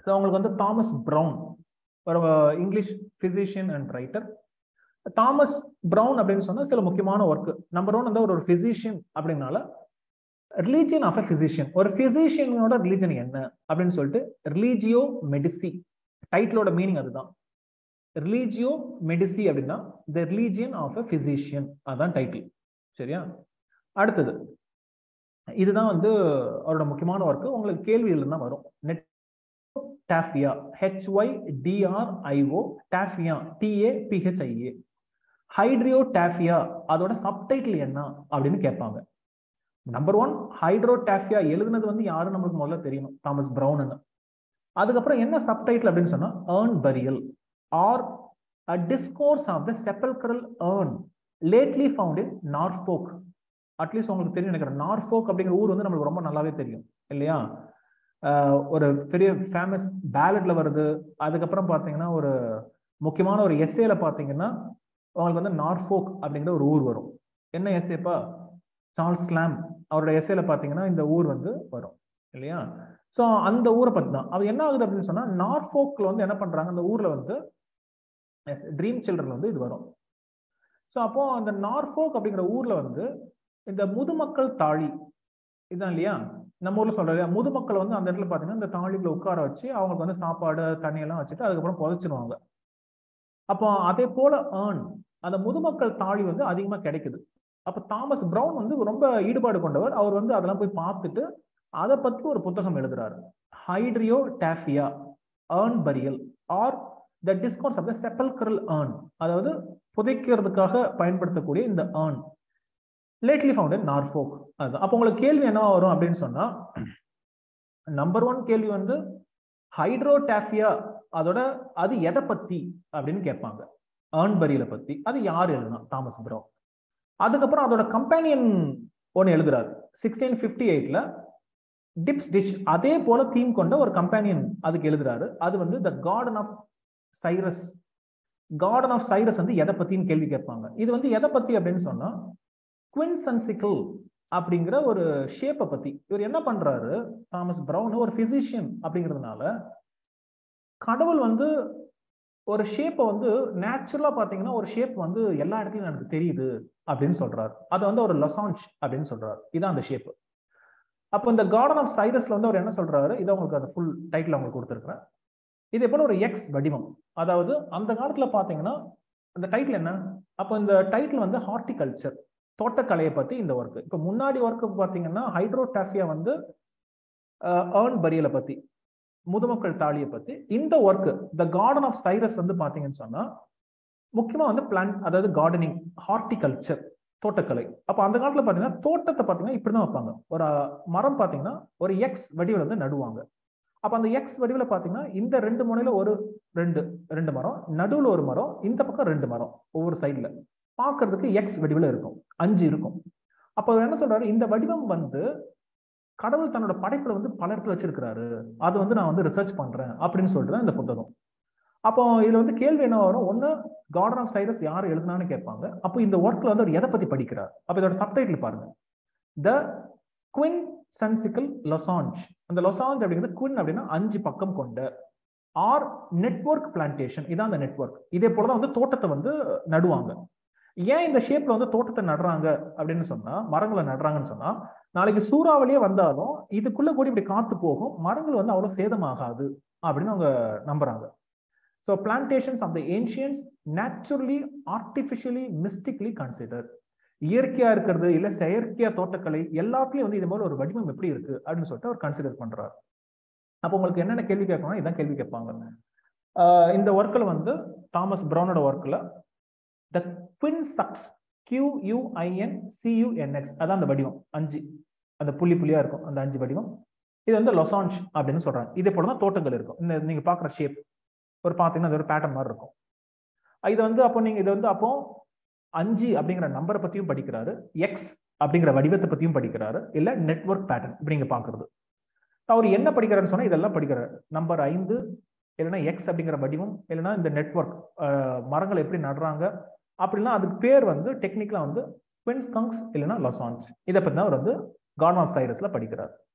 so அவங்களுக்கு வந்து Thomas Browne ஒரு English physician and writer Thomas Browne அப்படின்னு சொன்னா சில முக்கியமான ஒர்க் நம்பர் ஒன் வந்து ஒரு ஃபிசிஷியன் அப்படின்னால ரிலீஜியன் ஆஃப் அ ஃபிசிஷியன் ஒரு ஃபிசிஷியனோட ரிலீஜன் என்ன அப்படின்னு சொல்லிட்டு ரிலீஜியோ மெடிசி டைட்டிலோட மீனிங் அதுதான் ரிலீஜியோ மெடிசி அப்படின்னா the religion of a physician அதான் டைட்டில் சரியா அடுத்தது இதுதான் வந்து அவரோட முக்கியமான ஒர்க் உங்களுக்கு கேள்வி இதுல தான் வரும் நெட் டாஃபியா H Y D R I O taphia T A P H I A Hydriotaphia அதோட சப்டைட்டில் என்ன அப்படின்னு கேட்பாங்க நம்பர் ஒன் ஹைட்ரோ டாஃபியா எழுதுனது வந்து யாரும் நம்மளுக்கு முதல்ல தெரியணும் தாமஸ் ப்ரௌன் அதுக்கப்புறம் என்ன சப்டைட்டில் அப்படின்னு சொன்னா urn burial or a discourse of the sepulchral urn lately found in Norfolk at least உங்களுக்கு தெரியும் நினைக்கிறேன் நார்ஃபோக் அப்படிங்கிற ஊர் வந்து நம்மளுக்கு ரொம்ப நல்லாவே தெரியும் இல்லையா ஒரு பெரிய ஃபேமஸ் பேலட்ல வருது அதுக்கப்புறம் பார்த்தீங்கன்னா ஒரு முக்கியமான ஒரு எஸ்ஏல பார்த்தீங்கன்னா உங்களுக்கு வந்து நார்ஃபோக் அப்படிங்கிற ஒரு ஊர் வரும் என்ன எஸ்ஏப்பா சார்ல்ஸ் ஸ்லாம் அவரோட எஸ்ஏல பார்த்தீங்கன்னா இந்த ஊர் வந்து வரும் இல்லையா ஸோ அந்த ஊரை பற்றி தான் அது என்ன ஆகுது அப்படின்னு சொன்னா நார்ஃபோக்ல வந்து என்ன பண்றாங்க அந்த ஊர்ல வந்து ட்ரீம் சில்ட்ரன் வந்து இது வரும் ஸோ அப்போ அந்த நார்ஃபோக் அப்படிங்கிற ஊர்ல வந்து இந்த முதுமக்கள் தாழி இதுதான் இல்லையா நம்ம ஊர்ல சொல்ற முதுமக்கள் வந்து அந்த இடத்துல பாத்தீங்கன்னா இந்த தாழிகளை உட்கார வச்சு அவங்களுக்கு வந்து சாப்பாடு தண்ணி எல்லாம் வச்சுட்டு அதுக்கப்புறம் புதைச்சிருவாங்க அப்போ அதே போல ஏர்ன் அந்த முதுமக்கள் தாழி வந்து அதிகமா கிடைக்குது அப்ப தாமஸ் பிரவுன் வந்து ரொம்ப ஈடுபாடு கொண்டவர் அவர் வந்து அதெல்லாம் போய் பார்த்துட்டு அதை பத்தி ஒரு புத்தகம் எழுதுறாரு Hydriotaphia urn burial or the discourse of the sepulchral urn அதாவது புதைக்கிறதுக்காக பயன்படுத்தக்கூடிய இந்த urn lately found in Norfolk அது அப்போ உங்களுக்கு கேள்வி என்ன வரும் அப்படின்னு சொன்னா நம்பர் ஒன் கேள்வி வந்து ஹைட்ரோடாஃபியா அதோட அது எதை பத்தி அப்படின்னு கேட்பாங்க ஏர்ன்பரியில பத்தி அது யார் எழுதுனா தாமஸ் ப்ரோ அதுக்கப்புறம் அதோட கம்பேனியன் ஒன்று எழுதுறாரு சிக்ஸ்டீன் ஃபிஃப்டி எயிட்ல டிப்ஸ் டிஷ் அதே போல தீம் கொண்ட ஒரு கம்பேனியன் அதுக்கு எழுதுறாரு அது வந்து the garden of Cyrus garden of Cyrus வந்து எதை பத்தின்னு கேள்வி கேட்பாங்க இது வந்து எதை பத்தி அப்படின்னு சொன்னா குவின்சன்சிக்கல் அப்படிங்கிற ஒரு ஷேப்பை பத்தி இவர் என்ன பண்றாரு தாமஸ் பிரவுன் ஒரு பிசிஷியன் அப்படிங்கிறதுனால கடவுள் வந்து ஒரு ஷேப்பை வந்து நேச்சுரலா பாத்தீங்கன்னா ஒரு ஷேப் வந்து எல்லா இடத்துலயும் எனக்கு தெரியுது அப்படின்னு சொல்றாரு அது வந்து ஒரு லொசான்ச் அப்படின்னு சொல்றாரு இதான் அந்த ஷேப் அப்போ இந்த கார்டன் ஆஃப் சைரஸ்ல வந்து அவர் என்ன சொல்றாரு இதை உங்களுக்கு அந்த ஃபுல் டைட்டில் உங்களுக்கு கொடுத்துருக்குறேன் இதே போல ஒரு எக்ஸ் வடிவம் அதாவது அந்த காலத்துல பாத்தீங்கன்னா அந்த டைட்டில் என்ன அப்போ இந்த டைட்டில் வந்து ஹார்டிகல்ச்சர் தோட்டக்கலையை பத்தி இந்த ஒர்க் இப்போ முன்னாடி ஒர்க்கு பார்த்தீங்கன்னா ஹைட்ரோடாஃபியா வந்து ஏர்ன் பரியலை பத்தி முதுமக்கள் தாலியை பத்தி இந்த work the garden of Cyrus வந்து பாத்தீங்கன்னு சொன்னா முக்கியமா வந்து பிளான் அதாவது கார்டனிங் ஹார்டிகல்ச்சர் தோட்டக்கலை அப்ப அந்த காலத்துல பாத்தீங்கன்னா தோட்டத்தை பாத்தீங்கன்னா இப்படிதான் வைப்பாங்க ஒரு மரம் பாத்தீங்கன்னா ஒரு எக்ஸ் வடிவில் வந்து நடுவாங்க அப்ப அந்த எக்ஸ் வடிவில் பாத்தீங்கன்னா இந்த ரெண்டு முனையில ஒரு ரெண்டு ரெண்டு மரம் நடுவுல ஒரு மரம் இந்த பக்கம் ரெண்டு மரம் ஒவ்வொரு சைட்ல பார்க்கறதுக்கு எக்ஸ் வடிவில் இருக்கும் அஞ்சு இருக்கும் அப்போ அவர் என்ன சொல்றாரு இந்த வடிவம் வந்து கடவுள் தன்னோட படைப்புல வந்து பல இடத்துல வச்சிருக்கிறாரு அது வந்து நான் வந்து ரிசர்ச் பண்றேன் அப்படின்னு சொல்லிட்டு தான் இந்த புத்தகம் அப்போ இதுல வந்து கேள்வி என்ன வரும் ஒண்ணு கார்டன் ஆஃப் சைரஸ் யார் எழுதுனான்னு கேட்பாங்க அப்போ இந்த ஒர்க்ல வந்து அவர் எதை பத்தி படிக்கிறார் அப்ப இதோட சப்டைட்டில் பாருங்க த குவின் சன்சிக்கல் லொசாஞ்ச் அந்த லொசாஞ்ச் அப்படிங்கிறது குவின் அப்படின்னா அஞ்சு பக்கம் கொண்ட ஆர் நெட்ஒர்க் பிளான்டேஷன் இதான் அந்த நெட்ஒர்க் இதே போலதான் வந்து தோட்டத்தை வந்து நடுவாங்க ஏன் இந்த ஷேப்ல வந்து தோட்டத்தை நடுறாங்க அப்படின்னு சொன்னா மரங்களை நடுறாங்கன்னு சொன்னா நாளைக்கு சூறாவளியே வந்தாலும் இதுக்குள்ள கூட இப்படி காத்து போகும் மரங்கள் வந்து அவ்வளவு சேதமாகாது அப்படின்னு அவங்க நம்புறாங்க so plantations of the ancients naturally artificially mystically consider இயற்கையா இருக்கிறது இல்ல செயற்கையா தோட்டக்கலை எல்லாத்துலயும் வந்து இது மாதிரி ஒரு வடிவம் எப்படி இருக்கு அப்படின்னு சொல்லிட்டு அவர் கன்சிடர் பண்றாரு அப்போ உங்களுக்கு என்னென்ன கேள்வி கேட்கணும் இதான் கேள்வி கேட்பாங்க இந்த ஒர்க்கில் வந்து தாமஸ் பிரவுனோட ஒர்க்கில் த குவின் சக்ஸ் கியூயூஐஎன் சியூஎன்எக்ஸ் அதான் அந்த வடிவம் அஞ்சு அந்த புள்ளி புள்ளியா இருக்கும் அந்த அஞ்சு வடிவம் இது வந்து லொசான்ச் அப்படின்னு சொல்றாங்க இதே போல தான் தோட்டங்கள் இருக்கும் இந்த நீங்க பாக்குற ஷேப் ஒரு பார்த்தீங்கன்னா அது ஒரு பேட்டர்ன் மாதிரி இருக்கும் இது வந்து அப்போ நீங்க இது வந்து அப்போ அஞ்சு அப்படிங்கிற நம்பரை பத்தியும் படிக்கிறாரு எக்ஸ் அப்படிங்கிற வடிவத்தை பத்தியும் படிக்கிறாரு இல்ல நெட்ஒர்க் பேட்டர்ன் இப்படி நீங்க பாக்குறது அவர் என்ன படிக்கிறாருன்னு சொன்னா இதெல்லாம் படிக்கிறாரு நம்பர் ஐந்து இல்லைன்னா எக்ஸ் அப்படிங்கிற வடிவம் இல்லைன்னா இந்த நெட்ஒர்க் மரங்கள் எப்படி நடுறாங்க அப்படின்னா அதுக்கு பேர் வந்து டெக்னிக்கலா வந்து குவின்ஸ்கங்ஸ் இல்லைன்னா லொசான்ஸ் இதை பத்தி தான் அவர் வந்து கார்டன் ஆஃப் சைரஸ்ல படிக்கிறார்